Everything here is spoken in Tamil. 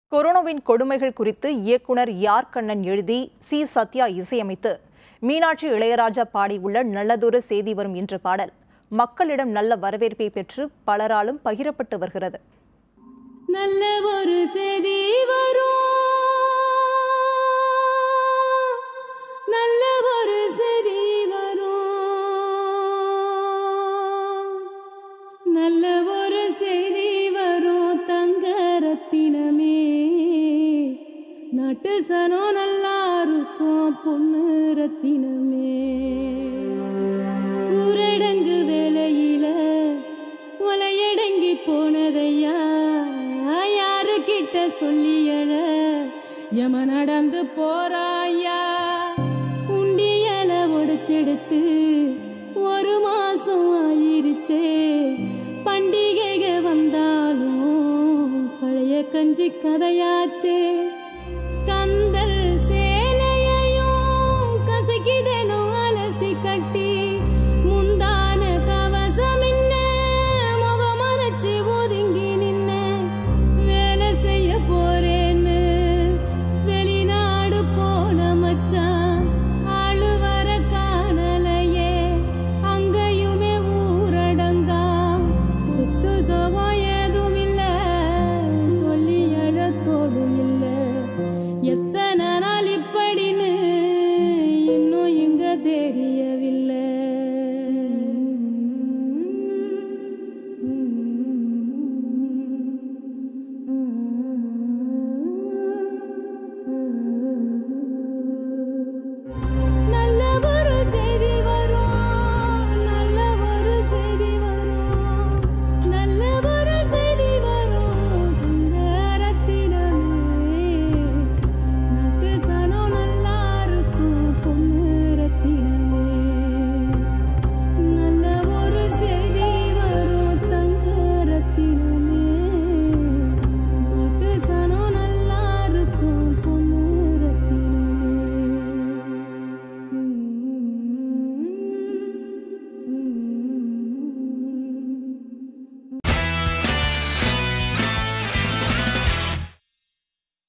கொரோனாவின் கொடுமைகள் குறித்து இயக்குனர் யார் கண்ணன் எழுதி சி சத்யா இசையமைத்து மீனாட்சி இளையராஜா பாடியுள்ள நல்லதொரு செய்தி வரும் என்ற பாடல் மக்களிடம் நல்ல வரவேற்பை பெற்று பலராலும் பகிரப்பட்டு வருகிறது நல்ல ஒரு செய்தி வரும் நல்ல ஒரு செய்தி வரும் நல்ல ஒரு செய்தி வரும் தங்க ரத்தினமே நாட்டு சனம் நல்லா இருக்கும் பொண்ணு ரத்தினமே ஊரடங்கு வேலையில உலையடங்கி போனதையா யாரு கிட்ட சொல்லியழ யம நடந்து போறாயா உண்டியல உடைச்செடுத்து ஒரு மாசம் ஆயிருச்சே பண்டிகைக வந்தாலும் பழைய கஞ்சி கதையாச்சே